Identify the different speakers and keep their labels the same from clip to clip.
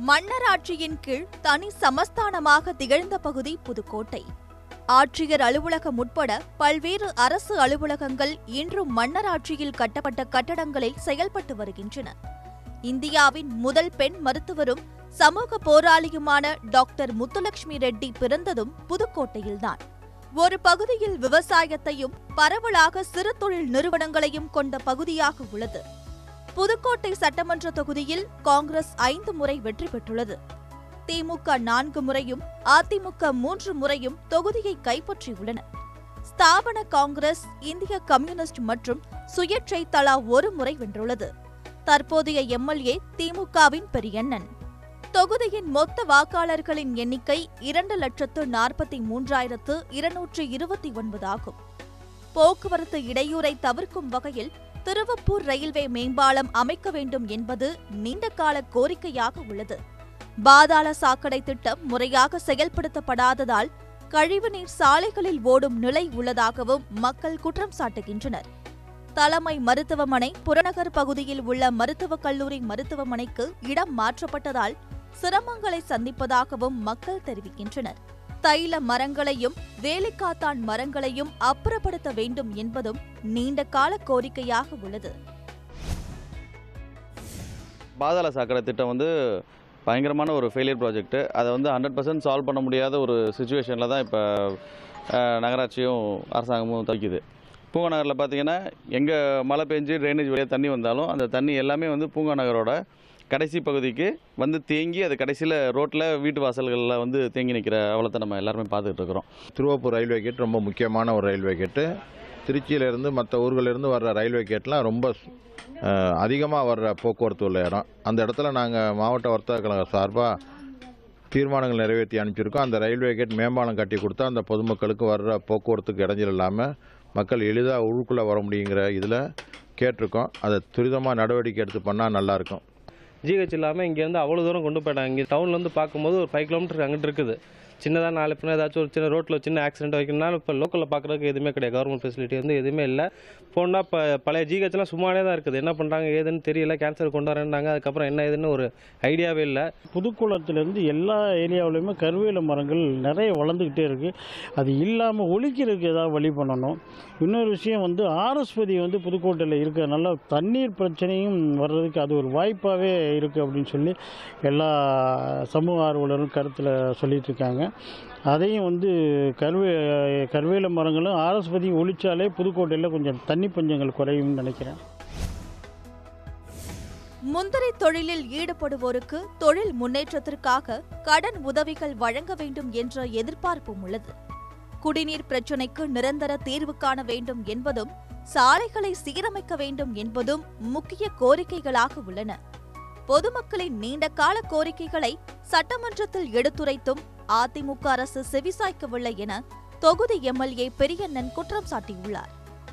Speaker 1: மன்னர் ஆட்சியின் கீழ் தனி சமஸ்தானமாக திகழ்ந்த பகுதி புதுக்கோட்டை ஆட்சியர் அலுவலகம் உட்பட பல்வேறு அரசு அலுவலகங்கள் இன்றும் மன்னர் ஆட்சியில் கட்டப்பட்ட கட்டடங்களில் செயல்பட்டு வருகின்றன இந்தியாவின் முதல் பெண் மருத்துவரும் சமூக போராளியுமான டாக்டர் முத்துலட்சுமி ரெட்டி பிறந்ததும் புதுக்கோட்டையில்தான் ஒரு பகுதியில் விவசாயத்தையும் பரவலாக சிறு தொழில் நிறுவனங்களையும் கொண்ட பகுதியாக உள்ளது புதுக்கோட்டை சட்டமன்ற தொகுதியில் காங்கிரஸ் ஐந்து முறை வெற்றி பெற்றுள்ளது திமுக நான்கு முறையும் அதிமுக மூன்று முறையும் தொகுதியை கைப்பற்றியுள்ளன ஸ்தாபன காங்கிரஸ் இந்திய கம்யூனிஸ்ட் மற்றும் சுயேட்சை தலா ஒரு முறை வென்றுள்ளது தற்போதைய எம்எல்ஏ திமுகவின் பெரியண்ணன் தொகுதியின் மொத்த வாக்காளர்களின் எண்ணிக்கை இரண்டு லட்சத்து நாற்பத்தி மூன்றாயிரத்து இருநூற்று இருபத்தி ஒன்பது ஆகும் போக்குவரத்து இடையூறை தவிர்க்கும் வகையில் திருவப்பூர் ரயில்வே மேம்பாலம் அமைக்க வேண்டும் என்பது நீண்டகால கோரிக்கையாக உள்ளது பாதாள சாக்கடை திட்டம் முறையாக செயல்படுத்தப்படாததால் கழிவுநீர் சாலைகளில் ஓடும் நிலை உள்ளதாகவும் மக்கள் குற்றம் சாட்டுகின்றனர் தலைமை மருத்துவமனை புறநகர் பகுதியில் உள்ள மருத்துவக் கல்லூரி மருத்துவமனைக்கு இடம் மாற்றப்பட்டதால் சிரமங்களை சந்திப்பதாகவும் மக்கள் தெரிவிக்கின்றனர் தைல மரங்களையும் வேலிக்காத்தான் மரங்களையும் அப்புறப்படுத்த வேண்டும் என்பதும் நீண்ட கால கோரிக்கையாக உள்ளது
Speaker 2: பாதாள சாக்கடை திட்டம் வந்து பயங்கரமான ஒரு ஃபெயிலியர் ப்ராஜெக்ட்டு அதை வந்து ஹண்ட்ரட் பர்சன்ட் சால்வ் பண்ண முடியாத ஒரு சுச்சுவேஷனில் தான் இப்போ நகராட்சியும் அரசாங்கமும் தவிக்குது பூங்கா நகரில் பார்த்தீங்கன்னா எங்கே மழை பெஞ்சு ட்ரைனேஜ் வழியாக தண்ணி வந்தாலும் அந்த தண்ணி எல்லாமே வந்து பூங்கா நகரோட கடைசி பகுதிக்கு வந்து தேங்கி அது கடைசியில் ரோட்டில் வீட்டு வாசல்களில் வந்து தேங்கி நிற்கிற அவலத்தை நம்ம எல்லாருமே பார்த்துட்டு இருக்கிறோம்
Speaker 3: திருவாப்பூர் ரயில்வே கேட் ரொம்ப முக்கியமான ஒரு ரயில்வே கேட்டு திருச்சியிலேருந்து மற்ற ஊர்களிலிருந்து வர்ற ரயில்வே கேட்லாம் ரொம்ப அதிகமாக வர்ற போக்குவரத்து உள்ள இடம் அந்த இடத்துல நாங்கள் மாவட்ட வர்த்தக கழகம் சார்பாக தீர்மானங்கள் நிறைவேற்றி அனுப்பிச்சிருக்கோம் அந்த ரயில்வே கேட் மேம்பாலம் கட்டி கொடுத்தா அந்த பொதுமக்களுக்கு வர்ற போக்குவரத்துக்கு இடைஞ்சல் இல்லாமல் மக்கள் எளிதாக உள்ளுக்குள்ளே வர முடியுங்கிற இதில் கேட்டிருக்கோம் அதை துரிதமாக நடவடிக்கை எடுத்து பண்ணால் நல்லாயிருக்கும்
Speaker 4: ஜிஹெச் இல்லாமல் இங்கேருந்து அவ்வளோ தூரம் கொண்டு போயிட்டாங்க இங்கே டவுன்லேருந்து பார்க்கும்போது ஒரு ஃபைவ் கிலோமீட்டர் அங்கிட்டு இருக்குது சின்னதாக நாலு பின்ன ஏதாச்சும் ஒரு சின்ன ரோட்டில் சின்ன ஆக்சிடென்ட் வைக்கணும்னாலும் இப்போ லோக்கலில் பார்க்குறதுக்கு எதுவுமே கிடையாது கவர்மெண்ட் ஃபெசிலிட்டி வந்து எதுவுமே இல்லை போனால் இப்போ பழைய ஜிஹெச்லாம் சும்மாவே தான் இருக்குது என்ன பண்ணுறாங்க ஏதுன்னு தெரியல கேன்சர் கொண்டு வரேன்னாங்க அதுக்கப்புறம் என்ன ஏதுன்னு ஒரு ஐடியாவே இல்லை
Speaker 5: புதுக்குளத்துலேருந்து எல்லா ஏரியாவிலையுமே கருவேல மரங்கள் நிறைய வளர்ந்துக்கிட்டே இருக்குது அது இல்லாமல் ஒழிக்கிறதுக்கு ஏதாவது வழி பண்ணணும் இன்னொரு விஷயம் வந்து ஆரஸ்பதி வந்து புதுக்கோட்டையில் இருக்கிறதுனால தண்ணீர் பிரச்சனையும் வர்றதுக்கு அது ஒரு வாய்ப்பாகவே இருக்குது அப்படின்னு சொல்லி எல்லா சமூக ஆர்வலரும் கருத்தில் சொல்லிட்டு இருக்காங்க அதையும் வந்து கருவே கருவேல மரங்களும் ஆரஸ்பதியும் ஒழிச்சாலே புதுக்கோட்டையில் கொஞ்சம் தண்ணி பஞ்சங்கள் குறையும்னு நினைக்கிறேன்
Speaker 1: முந்திரி தொழிலில் ஈடுபடுவோருக்கு தொழில் முன்னேற்றத்திற்காக கடன் உதவிகள் வழங்க வேண்டும் என்ற எதிர்பார்ப்பும் உள்ளது குடிநீர் பிரச்சினைக்கு நிரந்தர தீர்வு காண வேண்டும் என்பதும் சாலைகளை சீரமைக்க வேண்டும் என்பதும் முக்கிய கோரிக்கைகளாக உள்ளன பொதுமக்களின் நீண்டகால கோரிக்கைகளை சட்டமன்றத்தில் எடுத்துரைத்தும் அதிமுக அரசு செவிசாய்க்கவில்லை என தொகுதி எம்எல்ஏ பெரியண்ணன் குற்றம் சாட்டியுள்ளார்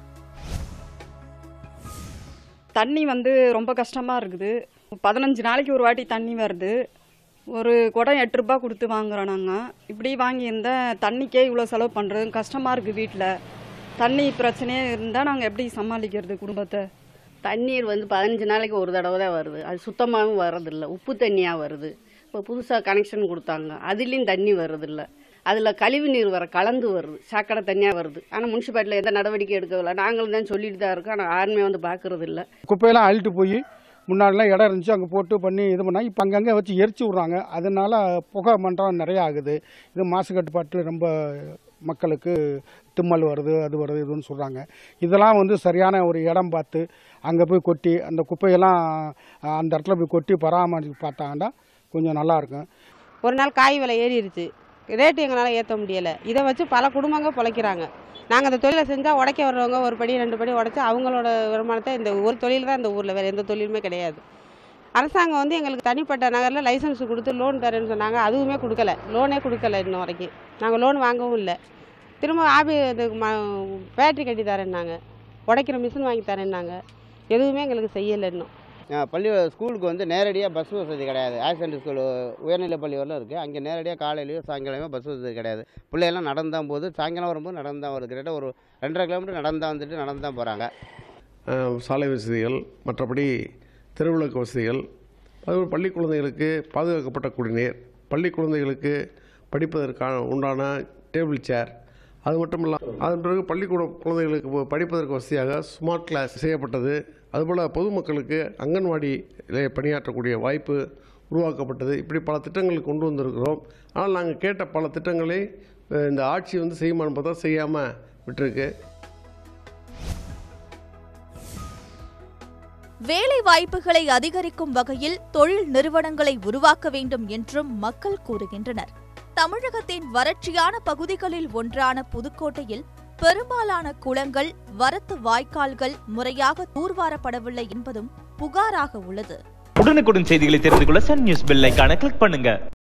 Speaker 6: தண்ணி வந்து ரொம்ப கஷ்டமாக இருக்குது பதினஞ்சு நாளைக்கு ஒரு வாட்டி தண்ணி வருது ஒரு குடம் எட்டு ரூபா கொடுத்து வாங்குறோம் நாங்கள் இப்படி வாங்கியிருந்தால் தண்ணிக்கே இவ்வளோ செலவு பண்ணுறது கஷ்டமாக இருக்குது வீட்டில் தண்ணி பிரச்சனையே இருந்தால் நாங்கள் எப்படி சமாளிக்கிறது குடும்பத்தை
Speaker 7: தண்ணீர் வந்து பதினஞ்சு நாளைக்கு ஒரு தடவை தான் வருது அது சுத்தமாகவும் வர்றதில்ல உப்பு தண்ணியாக வருது இப்போ புதுசாக கனெக்ஷன் கொடுத்தாங்க அதுலேயும் தண்ணி வர்றதில்ல அதில் கழிவு நீர் வர கலந்து வருது சாக்கடை தண்ணியாக வருது ஆனால் முனிசிபாலிட்டியில் எந்த நடவடிக்கை எடுக்கவில்லை நாங்களும் தான் சொல்லிட்டு தான் இருக்கோம் ஆனால் யாருமே வந்து பார்க்கறது இல்லை
Speaker 8: குப்பையெல்லாம் அள்ளிட்டு போய் முன்னாடிலாம் இடம் இருந்துச்சு அங்கே போட்டு பண்ணி இது பண்ணால் இப்போ அங்கங்கே வச்சு எரிச்சு விட்றாங்க அதனால புகை மன்றம் நிறைய ஆகுது இது மாசு கட்டுப்பாட்டு ரொம்ப மக்களுக்கு தும்மல் வருது அது வருது இதுன்னு சொல்கிறாங்க இதெல்லாம் வந்து சரியான ஒரு இடம் பார்த்து அங்கே போய் கொட்டி அந்த குப்பையெல்லாம் அந்த இடத்துல போய் கொட்டி பராமரிச்சு பார்த்தாங்கன்னா கொஞ்சம் நல்லாயிருக்கும்
Speaker 9: ஒரு நாள் காய் விலை ஏறிடுச்சு ரேட்டு எங்களால் ஏற்ற முடியலை இதை வச்சு பல குடும்பங்கள் பிழைக்கிறாங்க நாங்கள் அந்த தொழிலை செஞ்சால் உடைக்க வர்றவங்க ஒரு படி ரெண்டு படி உடைச்சி அவங்களோட வருமானத்தை இந்த ஒரு தொழில் தான் இந்த ஊரில் வேறு எந்த தொழிலுமே கிடையாது அரசாங்கம் வந்து எங்களுக்கு தனிப்பட்ட நகரில் லைசன்ஸ் கொடுத்து லோன் தரேன்னு சொன்னாங்க அதுவுமே கொடுக்கல லோனே கொடுக்கல இன்ன வரைக்கும் நாங்கள் லோன் வாங்கவும் இல்லை திரும்ப ஆபி இது ம பேட்ரி கட்டி தரேன்னாங்க உடைக்கிற மிஷின் வாங்கி தரேன்னாங்க எதுவுமே எங்களுக்கு செய்யலை இன்னும்
Speaker 10: பள்ளி ஸ்கூலுக்கு வந்து நேரடியாக பஸ் வசதி கிடையாது ஆக்சிடென்ட் ஸ்கூல் உயர்நிலைப் பள்ளி வரலாம் இருக்குது அங்கே நேரடியாக காலையிலையோ சாயங்காலமோ பஸ் வசதி கிடையாது பிள்ளையெல்லாம் நடந்து தான் போகுது சாயங்காலம் வரும்போது நடந்து தான் வருது கிட்டத்தட்ட ஒரு ரெண்டரை கிலோமீட்டர் நடந்து தான் வந்துட்டு நடந்து தான் போகிறாங்க
Speaker 11: சாலை வசதிகள் மற்றபடி தெருவிளக்கு வசதிகள் அதுபோல் பள்ளி குழந்தைகளுக்கு பாதுகாக்கப்பட்ட குடிநீர் பள்ளி குழந்தைகளுக்கு படிப்பதற்கான உண்டான டேபிள் சேர் அது மட்டும் இல்லாமல் அதன் பிறகு பள்ளிக்கூட குழந்தைகளுக்கு படிப்பதற்கு வசதியாக ஸ்மார்ட் கிளாஸ் செய்யப்பட்டது அதுபோல் பொதுமக்களுக்கு அங்கன்வாடியிலே பணியாற்றக்கூடிய வாய்ப்பு உருவாக்கப்பட்டது இப்படி பல திட்டங்கள் கொண்டு வந்திருக்கிறோம் ஆனால் நாங்கள் கேட்ட பல திட்டங்களை அஹ், இந்த ஆட்சி வந்து செய்யுமான்னு பார்த்தா செய்யாமல் விட்டுருக்கு
Speaker 1: வேலை வாய்ப்புகளை அதிகரிக்கும் வகையில் தொழில் நிறுவனங்களை உருவாக்க வேண்டும் என்றும் மக்கள் கூறுகின்றனர் தமிழகத்தின் வறட்சியான பகுதிகளில் ஒன்றான புதுக்கோட்டையில் பெரும்பாலான குளங்கள் வரத்து வாய்க்கால்கள் முறையாக தூர்வாரப்படவில்லை என்பதும் புகாராக உள்ளது
Speaker 12: உடனுக்குடன் செய்திகளை தெரிந்து கொள்ள சன் நியூஸ் பெல் ஐகானை கிளிக் பண்ணுங்க